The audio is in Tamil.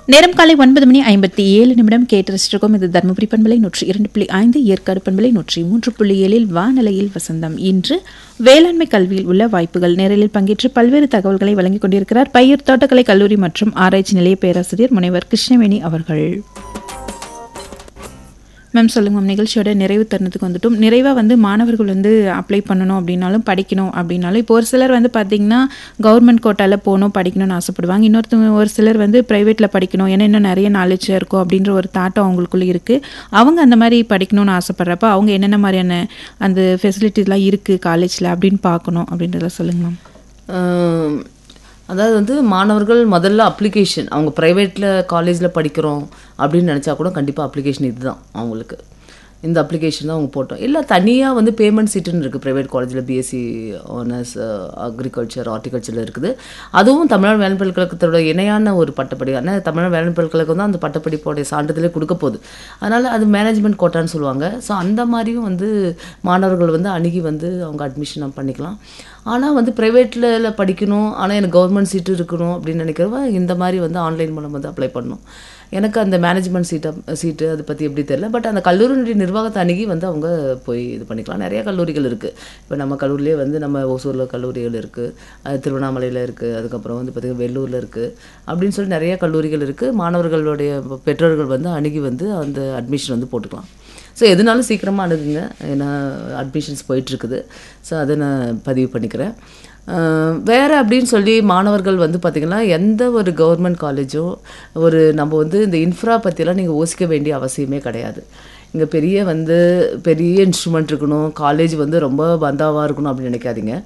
நேரம் காலை ஒன்பது மணி ஐம்பத்தி ஏழு நிமிடம் கேட்டு ரசிச்சிருக்கோம் இது தருமபுரி பண்பலை நூற்றி இரண்டு புள்ளி ஐந்து ஏற்காடு பண்பலை நூற்றி மூன்று புள்ளி ஏழில் வானலையில் வசந்தம் இன்று வேளாண்மை கல்வியில் உள்ள வாய்ப்புகள் நேரலில் பங்கேற்று பல்வேறு தகவல்களை வழங்கிக் கொண்டிருக்கிறார் பயிர் தோட்டக்கலை கல்லூரி மற்றும் ஆராய்ச்சி நிலைய பேராசிரியர் முனைவர் கிருஷ்ணவேணி அவர்கள் மேம் சொல்லுங்க மேம் நிகழ்ச்சியோட நிறைவு தருணத்துக்கு வந்துட்டும் நிறைவாக வந்து மாணவர்கள் வந்து அப்ளை பண்ணணும் அப்படின்னாலும் படிக்கணும் அப்படின்னாலும் இப்போ ஒரு சிலர் வந்து பார்த்தீங்கன்னா கவர்மெண்ட் கோட்டாவில் போகணும் படிக்கணும்னு ஆசைப்படுவாங்க இன்னொருத்தவங்க ஒரு சிலர் வந்து ப்ரைவேட்டில் படிக்கணும் ஏன்னா இன்னும் நிறைய நாலேஜ் இருக்கும் அப்படின்ற ஒரு தாட்டம் அவங்களுக்குள்ள இருக்குது அவங்க அந்த மாதிரி படிக்கணும்னு ஆசைப்படுறப்ப அவங்க என்னென்ன மாதிரியான அந்த ஃபெசிலிட்டிஸ்லாம் இருக்குது காலேஜில் அப்படின்னு பார்க்கணும் அப்படின்றத சொல்லுங்க மேம் ஆம், அதாவது வந்து மாணவர்கள் முதல்ல அப்ளிகேஷன் அவங்க ப்ரைவேட்டில் காலேஜில் படிக்கிறோம் அப்படின்னு நினச்சா கூட கண்டிப்பாக அப்ளிகேஷன் இதுதான் அவங்களுக்கு இந்த அப்ளிகேஷன் தான் அவங்க போட்டோம் இல்லை தனியாக வந்து பேமெண்ட் சீட்டுன்னு இருக்குது ப்ரைவேட் காலேஜில் பிஎஸ்சி ஆனர்ஸ் அக்ரிகல்ச்சர் ஹார்டிகல்ச்சரில் இருக்குது அதுவும் தமிழ்நாடு வேளாண் பல்கலைக்கழகத்தோட இணையான ஒரு பட்டப்படி ஆனால் தமிழ்நாடு வேளாண் பல்கலைக்கழகம் தான் அந்த பட்டப்படிப்போடைய சான்றிதழே கொடுக்க போகுது அதனால் அது மேனேஜ்மெண்ட் கோட்டான்னு சொல்லுவாங்க ஸோ அந்த மாதிரியும் வந்து மாணவர்கள் வந்து அணுகி வந்து அவங்க அட்மிஷன் பண்ணிக்கலாம் ஆனால் வந்து ப்ரைவேட்டில் படிக்கணும் ஆனால் எனக்கு கவர்மெண்ட் சீட்டு இருக்கணும் அப்படின்னு நினைக்கிறவங்க இந்த மாதிரி வந்து ஆன்லைன் மூலம் வந்து அப்ளை பண்ணணும் எனக்கு அந்த மேனேஜ்மெண்ட் சீட்டை சீட்டு அதை பற்றி எப்படி தெரியல பட் அந்த கல்லூரியினுடைய நிர்வாகத்தை அணுகி வந்து அவங்க போய் இது பண்ணிக்கலாம் நிறைய கல்லூரிகள் இருக்குது இப்போ நம்ம கல்லூரியிலே வந்து நம்ம ஓசூரில் கல்லூரிகள் இருக்குது திருவண்ணாமலையில் இருக்குது அதுக்கப்புறம் வந்து பார்த்திங்கன்னா வெள்ளூரில் இருக்குது அப்படின்னு சொல்லி நிறைய கல்லூரிகள் இருக்குது மாணவர்களுடைய பெற்றோர்கள் வந்து அணுகி வந்து அந்த அட்மிஷன் வந்து போட்டுக்கலாம் ஸோ எதுனாலும் சீக்கிரமாக அணுகுங்க ஏன்னா அட்மிஷன்ஸ் போயிட்டுருக்குது ஸோ அதை நான் பதிவு பண்ணிக்கிறேன் அஹ் வேற அப்படின்னு சொல்லி மாணவர்கள் வந்து பார்த்திங்கன்னா எந்த ஒரு கவர்மெண்ட் காலேஜும் ஒரு நம்ம வந்து இந்த இன்ஃப்ரா பற்றிலாம் நீங்கள் யோசிக்க வேண்டிய அவசியமே கிடையாது இங்கே பெரிய வந்து பெரிய இன்ஸ்ட்ருமெண்ட் இருக்கணும் காலேஜ் வந்து ரொம்ப பந்தாவாக இருக்கணும் அப்படின்னு நினைக்காதீங்க